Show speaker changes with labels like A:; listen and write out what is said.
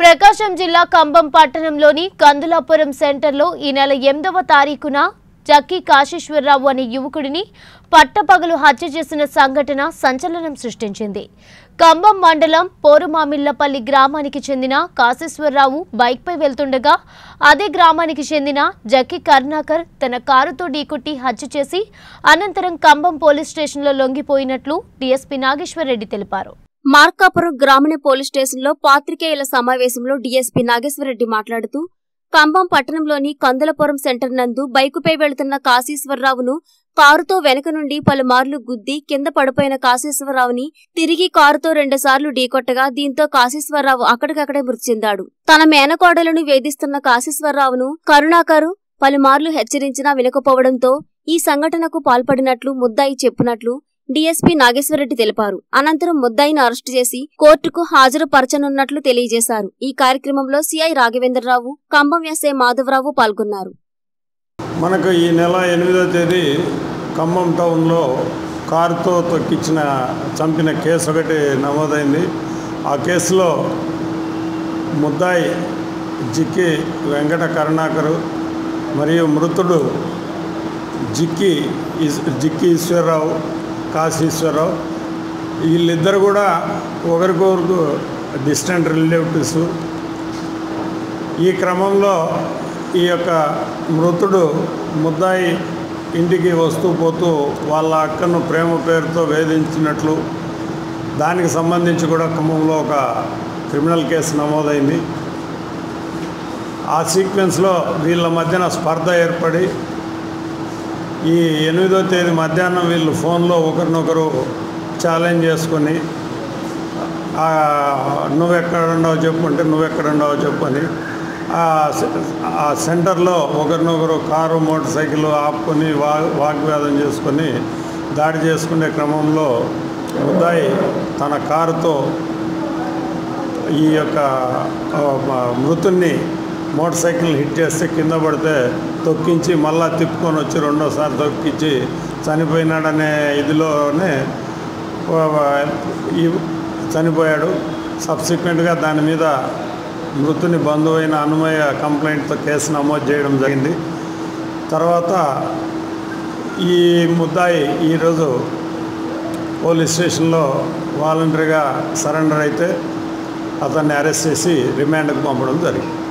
A: ప్రకాశం జిల్లా కంబం పట్టణంలోని కందులాపురం సెంటర్లో ఈ నెల ఎనిమిదవ తారీఖున జక్కి కాశేశ్వరరావు అనే యువకుడిని పట్టపగలు హత్య చేసిన సంఘటన సంచలనం సృష్టించింది కంబం మండలం పోరుమామిళ్లపల్లి గ్రామానికి చెందిన కాశేశ్వరరావు బైక్పై వెళ్తుండగా అదే గ్రామానికి చెందిన జక్కి కరుణాకర్ తన కారుతో ఢీకొట్టి హత్య చేసి అనంతరం కంబం పోలీస్ స్టేషన్లో లొంగిపోయినట్లు డీఎస్పీ నాగేశ్వరరెడ్డి తెలిపారు
B: మార్కాపురం గ్రామీణ పోలీస్ స్టేషన్లో పాత్రికేయుల సమావేశంలో డీఎస్పీ నాగేశ్వరరెడ్డి మాట్లాడుతూ కంబం పట్టణంలోని కందులపురం సెంటర్ నందు బైకుపై వెళుతున్న కాశీశ్వరరావును కారుతో వెనక నుండి పలుమార్లు గుద్ది కింద పడిపోయిన కాశీశ్వరరావుని తిరిగి కారుతో రెండుసార్లు ఢీకొట్టగా దీంతో కాశీశ్వరరావు అక్కడికక్కడే మృతి చెందాడు తన మేనకోడలను వేధిస్తున్న కాశీశ్వరరావును కరుణాకరు పలుమార్లు హెచ్చరించినా వినకపోవడంతో ఈ సంఘటనకు పాల్పడినట్లు ముద్దాయి చెప్పినట్లు డీఎస్పీ నాగేశ్వరరెడ్డి తెలిపారు అనంతరం ముద్దాయిని అరెస్టు చేసి కోర్టుకు హాజరుపరచనున్నట్లు తెలియజేశారు ఈ కార్యక్రమంలో సిఐ రాఘవేంద్రరావు కంబం ఎస్ఐ మాధవరావు పాల్గొన్నారు
C: మనకు ఈ నెల ఎనిమిదో తేదీ ఖమ్మం టౌన్లో కారుతో తొక్కించిన చంపిన కేసు ఒకటి నమోదైంది ఆ కేసులో ముద్దాయి జిక్కి వెంకట కరుణాకరు మరియు మృతుడు జిక్కి ఈస్- జిక్కి ఈశ్వరరావు కాశీశ్వరరావు వీళ్ళిద్దరు కూడా ఒకరికొకరు డిస్టెంట్ రిలేటివ్స్ ఈ క్రమంలో ఈ యొక్క మృతుడు ముద్దాయి ఇంటికి వస్తూ పోతూ వాళ్ళ అక్కను ప్రేమ పేరుతో వేధించినట్లు దానికి సంబంధించి కూడా ఖమ్మంలో ఒక క్రిమినల్ కేసు నమోదైంది ఆ సీక్వెన్స్లో వీళ్ళ మధ్యన స్పర్ధ ఏర్పడి ఈ ఎనిమిదో తేదీ మధ్యాహ్నం వీళ్ళు ఫోన్లో ఒకరినొకరు ఛాలెంజ్ చేసుకొని ఆ, నువ్వెక్కడున్నావు చెప్పు అంటే నువ్వెక్కడున్నావు చెప్పు అని ఆ సె- ఆ సెంటర్లో ఒకరినొకరు కారు మోటార్ సైకిల్ ఆపుకొని వా వాగ్వాదం చేసుకొని దాడి చేసుకునే క్రమంలో ముద్దాయి తన కారుతో ఈ యొక్క ఆ, మ- మృతుణ్ణి మోటార్ సైకిల్ హిట్ చేస్తే కింద పడితే తొక్కించి మళ్ళా తిప్పుకొని వచ్చి రెండోసారి తొక్కించి చనిపోయినాడనే ఇదిలోనే ఆ, ఈ చనిపోయాడు సబ్సిక్వెంట్గా దాని మీద మృతుని బంధువైన అనుమయ కంప్లైంట్తో కేసు నమోదు చేయడం జరిగింది తర్వాత ఈ ముద్దాయి ఈరోజు పోలీస్ స్టేషన్లో వాలంటరీగా సరెండర్ అయితే అతన్ని అరెస్ట్ చేసి రిమాండ్కి పంపడం జరిగింది